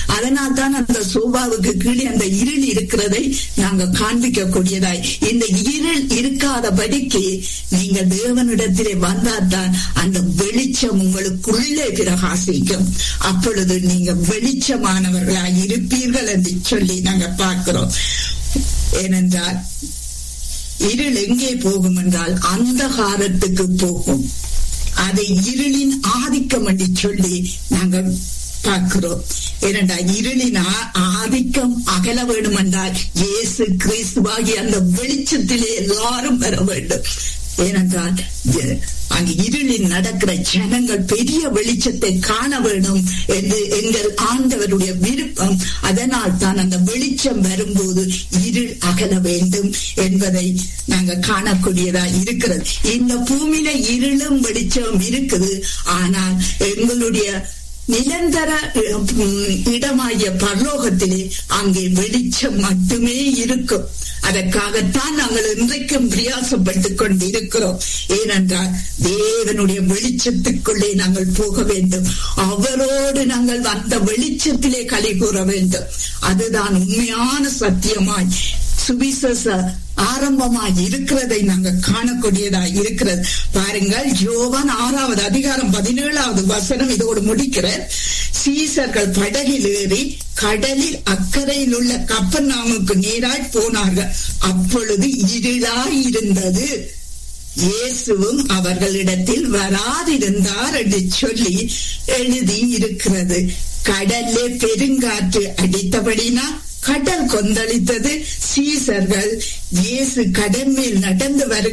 அதனால் தான் அந்த சோபாவுக்கு கீழே அந்த இருள் இருக்கிறதை நாங்க காண்பிக்க கூடியதாய் இந்த இருள் இருக்காதபடிக்கு நீங்க தேவனிடத்திலே வந்தால்தான் அந்த வெளிச்சம் உங்களுக்குள்ளே பிரகாசிக்கும் அப்பொழுது நீங்க வெளிச்சமானவர்களாய் இருப்பீர்கள் என்று சொல்லி நாங்க பார்க்கிறோம் ஏனென்றால் இருள் எங்கே போகும் என்றால் அந்தகாரத்துக்கு போகும் அதை இருளின் ஆதிக்கம் என்று சொல்லி நாங்கள் பார்க்கிறோம் ஏனென்றா இருளின் ஆதிக்கம் அகல வேண்டும் என்றால் இயேசு கிறிஸ்துவாகி அந்த வெளிச்சத்திலே எல்லாரும் வர வேண்டும் ஏனென்றால் அங்கு இருளில் நடக்கிற ஜனங்கள் பெரிய வெளிச்சத்தை காண வேண்டும் என்று எங்கள் ஆண்டவருடைய விருப்பம் அதனால் தான் அந்த வெளிச்சம் வரும்போது இருள் அகல வேண்டும் என்பதை நாங்க காணக்கூடியதா இருக்கிறது இந்த பூமியில இருளும் வெளிச்சம் இருக்குது ஆனால் எங்களுடைய நிரந்தர இடமாகிய பரலோகத்திலே அங்கே வெளிச்சம் மட்டுமே இருக்கும் அதற்காகத்தான் நாங்கள் இன்றைக்கும் பிரியாசப்பட்டுக் கொண்டு இருக்கிறோம் ஏனென்றால் தேவனுடைய வெளிச்சத்துக்குள்ளே நாங்கள் போக வேண்டும் அவரோடு நாங்கள் அந்த வெளிச்சத்திலே களி கூற வேண்டும் அதுதான் உண்மையான சத்தியமாய் சுவிசேஷ ஆரம்பமாய் இருக்கிறதை நாங்க காணக்கூடியதா இருக்கிறது பாருங்கள் யோவான் ஆறாவது அதிகாரம் பதினேழாவது வசனம் இதோடு முடிக்கிற சீசர்கள் படகில் ஏறி கடலில் அக்கறையில் உள்ள கப்பர்நாமுக்கு நேராய் போனார்கள் அப்பொழுது இருளாய் இருந்தது இயேசுவும் அவர்களிடத்தில் வராதிருந்தார் என்று சொல்லி எழுதி இருக்கிறது கடல்லே பெருங்காற்று அடித்தபடினா கடல் கொந்தளித்தது சீசர்கள் இயேசு கடல் மேல் நடந்து வரு